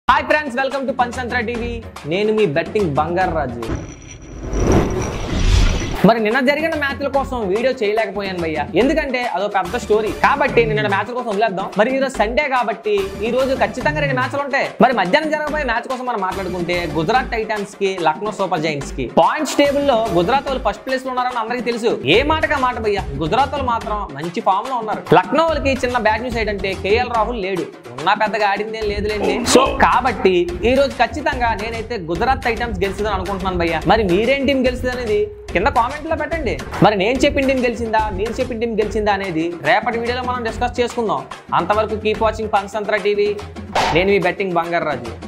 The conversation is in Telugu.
hi friends welcome to Panchatantra TV నేను మీ బెట్టింగ్ బంగారు రాజు మరి నిన్న జరిగిన మ్యాచ్ల కోసం వీడియో చేయలేకపోయాను భయ్య ఎందుకంటే అదో పెద్ద స్టోరీ కాబట్టి నిన్న మ్యాచ్ల కోసం వదిలేద్దాం మరి ఈరోజు సండే కాబట్టి ఈ రోజు ఖచ్చితంగా రెండు మ్యాచ్లు ఉంటాయి మరి మధ్యాహ్నం జరగబోయే మ్యాచ్ కోసం మనం మాట్లాడుకుంటే గుజరాత్ టైటాన్స్ కి లక్నో సూపర్ జైంట్స్ కి పాయింట్స్ టేబుల్ లో గుజరాత్ వాళ్ళు ఫస్ట్ ప్లేస్ లో ఉన్నారని అందరికీ తెలుసు ఏ మాటగా మాట భయ్య గుజరాత్ వాళ్ళు మాత్రం మంచి ఫామ్ లో ఉన్నారు లక్నో వాళ్ళకి చిన్న బ్యాడ్ న్యూస్ ఏంటంటే కేఎల్ రాహుల్ లేడు ఉన్నా పెద్దగా ఆడిందేం లేదులేండి సో కాబట్టి ఈ రోజు ఖచ్చితంగా నేనైతే గుజరాత్ టైటన్స్ గెలుస్తుందని అనుకుంటున్నాను భయ్య మరి మీరేం టీం గెలుస్తుంది అనేది కింద కామెంట్ లో పెట్టండి మరి నేను చెప్పిన టీం గెలిచిందా మీరు చెప్పిన టీం గెలిచిందా అనేది రేపటి వీడియోలో మనం డిస్కస్ చేసుకుందాం అంతవరకు కీప్ వాచింగ్ పంచతంత్ర టీవీ నేను మీ బెట్టింగ్ బంగారు రాజు